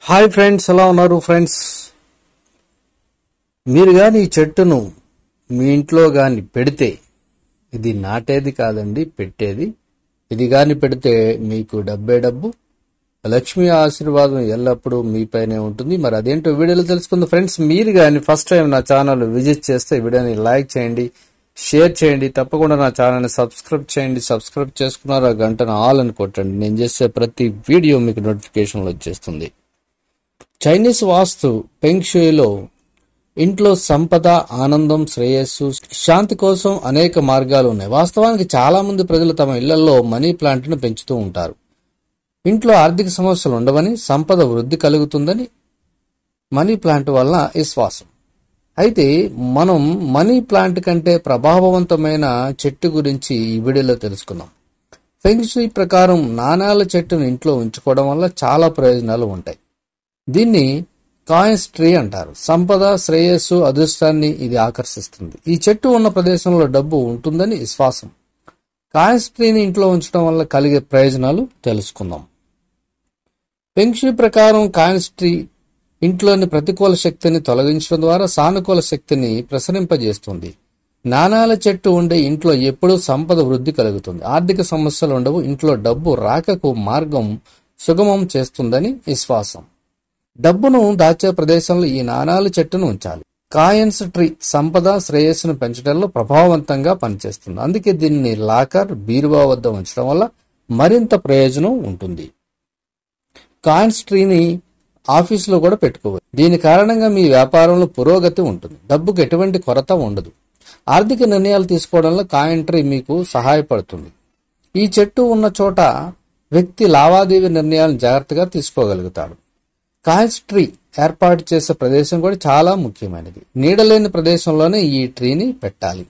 hi friends ఎలా ఉన్నారు friends మీరు కానీ ఈ చెట్టును మీ ఇంట్లో కానీ పెడితే ఇది నాటేది కాదండి పెట్టేది ఇది కానీ పెడితే మీకు డబ్బే డబ్బు లక్ష్మీ ఆశీర్వాదం ఎల్లప్పుడూ మీపైనే ఉంటుంది మరి అదేంటో వీడియోలో తెలుసుకుందాం ఫ్రెండ్స్ మీరు కానీ ఫస్ట్ టైం నా ఛానల్ విజిట్ చేస్తే వీడియోని లైక్ చేయండి షేర్ చేయండి తప్పకుండా నా ఛానల్ని సబ్స్క్రైబ్ చేయండి సబ్స్క్రైబ్ చేసుకున్నారు ఆ గంటను ఆల్ అని కొట్టండి నేను చేసే ప్రతి వీడియో మీకు నోటిఫికేషన్లు వచ్చేస్తుంది చైనీస్ వాస్తు పెంగ్షుయిలో ఇంట్లో సంపద ఆనందం శ్రేయస్సు శాంతి కోసం అనేక మార్గాలు ఉన్నాయి వాస్తవానికి చాలా మంది ప్రజలు తమ ఇళ్లలో మనీ ప్లాంట్ ను పెంచుతూ ఉంటారు ఇంట్లో ఆర్థిక సమస్యలు ఉండవని సంపద వృద్ధి కలుగుతుందని మనీ ప్లాంట్ వలన విశ్వాసం అయితే మనం మనీ ప్లాంట్ కంటే ప్రభావవంతమైన చెట్టు గురించి ఈ వీడియోలో తెలుసుకుందాం ఫెంగ్షుయి ప్రకారం నాణాల చెట్టును ఇంట్లో ఉంచుకోవడం వల్ల చాలా ప్రయోజనాలు ఉంటాయి దీన్ని కాయిన్స్ ట్రీ అంటారు సంపద శ్రేయస్సు అదృష్టాన్ని ఇది ఆకర్షిస్తుంది ఈ చెట్టు ఉన్న ప్రదేశంలో డబ్బు ఉంటుందని విశ్వాసం కాయిన్స్ ట్రీని ఇంట్లో ఉంచడం వల్ల కలిగే ప్రయోజనాలు తెలుసుకుందాం పెంక్షి ప్రకారం కాయిన్స్ ట్రీ ఇంట్లోని ప్రతికూల శక్తిని తొలగించడం ద్వారా సానుకూల శక్తిని ప్రసరింపజేస్తుంది నాణాల చెట్టు ఉండే ఇంట్లో ఎప్పుడూ సంపద వృద్ధి కలుగుతుంది ఆర్థిక సమస్యలు ఉండవు ఇంట్లో డబ్బు రాకకు మార్గం సుగమం చేస్తుందని విశ్వాసం డబ్బును దాచే ప్రదేశంలో ఈ నాణాల చెట్టును ఉంచాలి కాయన్స్ ట్రీ సంపద శ్రేయస్సును పెంచడంలో ప్రభావవంతంగా పనిచేస్తుంది అందుకే దీన్ని లాకర్ బీరువా వద్ద ఉంచడం వల్ల మరింత ప్రయోజనం ఉంటుంది కాయిన్స్ ట్రీని ఆఫీసులో కూడా పెట్టుకోవచ్చు దీని కారణంగా మీ వ్యాపారంలో పురోగతి ఉంటుంది డబ్బుకు ఎటువంటి కొరత ఉండదు ఆర్థిక నిర్ణయాలు తీసుకోవడంలో కాయిన్ ట్రీ మీకు సహాయపడుతుంది ఈ చెట్టు ఉన్న చోట వ్యక్తి లావాదేవీ నిర్ణయాలను జాగ్రత్తగా తీసుకోగలుగుతాడు కాయిన్స్ ట్రీ ఏర్పాటు చేసే ప్రదేశం కూడా చాలా ముఖ్యమైనది నీడలేని ప్రదేశంలోనే ఈ ట్రీని పెట్టాలి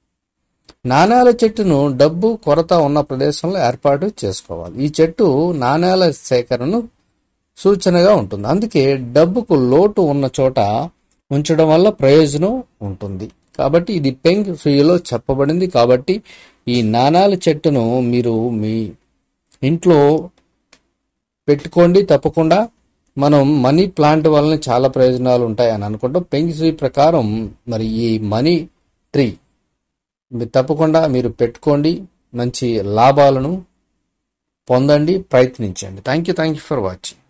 నాణేల చెట్టును డబ్బు కొరత ఉన్న ప్రదేశంలో ఏర్పాటు చేసుకోవాలి ఈ చెట్టు నాణేల సేకరణను సూచనగా ఉంటుంది అందుకే డబ్బుకు లోటు ఉన్న చోట ఉంచడం వల్ల ప్రయోజనం ఉంటుంది కాబట్టి ఇది పెంగ్ ఫ్రీలో చెప్పబడింది కాబట్టి ఈ నాణాల చెట్టును మీరు మీ ఇంట్లో పెట్టుకోండి తప్పకుండా మనం మనీ ప్లాంట్ వలన చాలా ప్రయోజనాలు ఉంటాయి అని అనుకుంటాం పెంగ్సీ ప్రకారం మరి ఈ మనీ ట్రీ మీరు తప్పకుండా మీరు పెట్టుకోండి మంచి లాభాలను పొందండి ప్రయత్నించండి thank you thank you for watching